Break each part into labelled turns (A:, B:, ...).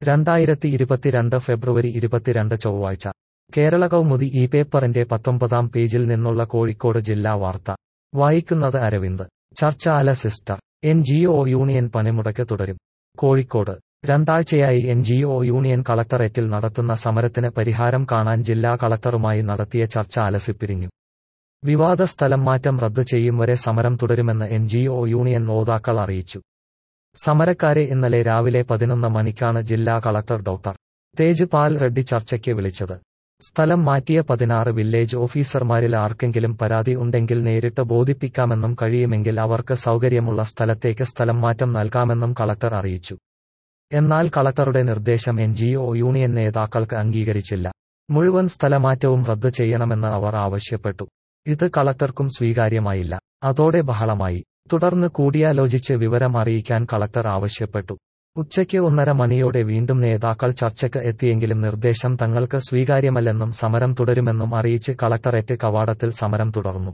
A: രണ്ടായിരത്തി ഇരുപത്തിരണ്ട് ഫെബ്രുവരി ഇരുപത്തിരണ്ട് ചൊവ്വാഴ്ച കേരള കൗമുദി ഈ പേപ്പറിന്റെ പത്തൊമ്പതാം പേജിൽ നിന്നുള്ള കോഴിക്കോട് ജില്ലാ വാർത്ത വായിക്കുന്നത് അരവിന്ദ് ചർച്ച അല sister N G O union പണിമുടക്ക് തുടരും കോഴിക്കോട് രണ്ടാഴ്ചയായി എൻ ജി ഒ യൂണിയൻ കളക്ടറേറ്റിൽ നടത്തുന്ന സമരത്തിന് പരിഹാരം കാണാൻ ജില്ലാ കളക്ടറുമായി നടത്തിയ ചർച്ച അലസിപ്പിരിഞ്ഞു വിവാദ സ്ഥലം മാറ്റം റദ്ദു ചെയ്യും വരെ സമരം തുടരുമെന്ന് എൻ ജി ഒ യൂണിയൻ നേതാക്കൾ അറിയിച്ചു സമരക്കാരെ ഇന്നലെ രാവിലെ പതിനൊന്ന് മണിക്കാണ് ജില്ലാ കളക്ടർ ഡോക്ടർ തേജ് പാൽ റെഡ്ഡി ചർച്ചയ്ക്ക് വിളിച്ചത് സ്ഥലം മാറ്റിയ പതിനാറ് വില്ലേജ് ഓഫീസർമാരിൽ ആർക്കെങ്കിലും പരാതി ഉണ്ടെങ്കിൽ നേരിട്ട് ബോധിപ്പിക്കാമെന്നും കഴിയുമെങ്കിൽ അവർക്ക് സൗകര്യമുള്ള സ്ഥലത്തേക്ക് സ്ഥലം മാറ്റം നൽകാമെന്നും കളക്ടർ അറിയിച്ചു എന്നാൽ കളക്ടറുടെ നിർദ്ദേശം എൻ ജി ഒ യൂണിയൻ നേതാക്കൾക്ക് അംഗീകരിച്ചില്ല മുഴുവൻ സ്ഥലമാറ്റവും റദ്ദു ചെയ്യണമെന്ന് അവർ ആവശ്യപ്പെട്ടു ഇത് കളക്ടർക്കും സ്വീകാര്യമായില്ല അതോടെ ബഹളമായി തുടർന്ന് കൂടിയാലോചിച്ച് വിവരം അറിയിക്കാൻ കളക്ടർ ആവശ്യപ്പെട്ടു ഉച്ചയ്ക്ക് ഒന്നര മണിയോടെ വീണ്ടും നേതാക്കൾ ചർച്ചയ്ക്ക് എത്തിയെങ്കിലും നിർദ്ദേശം തങ്ങൾക്ക് സ്വീകാര്യമല്ലെന്നും സമരം തുടരുമെന്നും അറിയിച്ച് കളക്ടറേറ്റ് കവാടത്തിൽ സമരം തുടർന്നു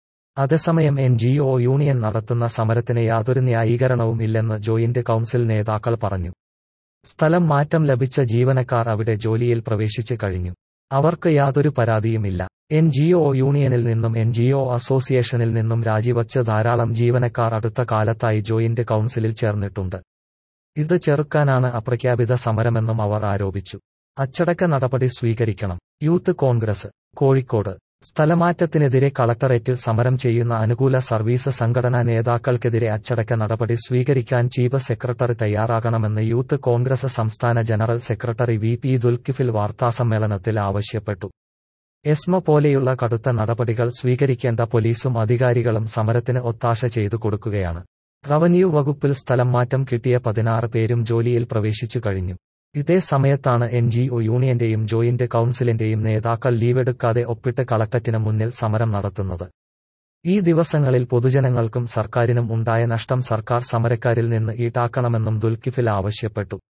A: അതേസമയം എൻ ജി ഒ യൂണിയൻ നടത്തുന്ന സമരത്തിന് യാതൊരു ന്യായീകരണവും ഇല്ലെന്ന് ജോയിന്റ് കൌൺസിൽ നേതാക്കൾ പറഞ്ഞു സ്ഥലം മാറ്റം ലഭിച്ച ജീവനക്കാർ അവിടെ ജോലിയിൽ പ്രവേശിച്ചു കഴിഞ്ഞു അവർക്ക് യാതൊരു പരാതിയുമില്ല എൻ ജി ഒ യൂണിയനിൽ നിന്നും എൻ ജി ഒ അസോസിയേഷനിൽ നിന്നും രാജിവച്ച് ധാരാളം ജീവനക്കാർ അടുത്ത കാലത്തായി ജോയിന്റ് കൌൺസിലിൽ ചേർന്നിട്ടുണ്ട് ഇത് ചെറുക്കാനാണ് അപ്രഖ്യാപിത സമരമെന്നും അവർ ആരോപിച്ചു അച്ചടക്ക നടപടി സ്വീകരിക്കണം യൂത്ത് കോൺഗ്രസ് കോഴിക്കോട് സ്ഥലമാറ്റത്തിനെതിരെ കളക്ടറേറ്റിൽ സമരം ചെയ്യുന്ന അനുകൂല സർവീസ് സംഘടനാ നേതാക്കൾക്കെതിരെ അച്ചടക്ക നടപടി സ്വീകരിക്കാൻ ചീഫ് സെക്രട്ടറി തയ്യാറാകണമെന്ന് യൂത്ത് കോൺഗ്രസ് സംസ്ഥാന general secretary V P Dulkifil വാർത്താസമ്മേളനത്തിൽ ആവശ്യപ്പെട്ടു എസ്മ പോലെയുള്ള കടുത്ത നടപടികൾ സ്വീകരിക്കേണ്ട പോലീസും അധികാരികളും സമരത്തിന് ഒത്താശ ചെയ്തു കൊടുക്കുകയാണ് റവന്യൂ വകുപ്പിൽ സ്ഥലം മാറ്റം കിട്ടിയ പതിനാറ് പേരും ജോലിയിൽ പ്രവേശിച്ചു കഴിഞ്ഞു ഇതേ സമയത്താണ് എൻ ജി ഒ യൂണിയന്റെയും ജോയിന്റ് കൌൺസിലിന്റെയും നേതാക്കൾ ലീവെടുക്കാതെ ഒപ്പിട്ട് കളക്ടറ്റിന് മുന്നിൽ സമരം നടത്തുന്നത് ഈ ദിവസങ്ങളിൽ പൊതുജനങ്ങൾക്കും സർക്കാരിനും ഉണ്ടായ നഷ്ടം സർക്കാർ സമരക്കാരിൽ നിന്ന് ഈടാക്കണമെന്നും ദുൽക്കിഫിൽ ആവശ്യപ്പെട്ടു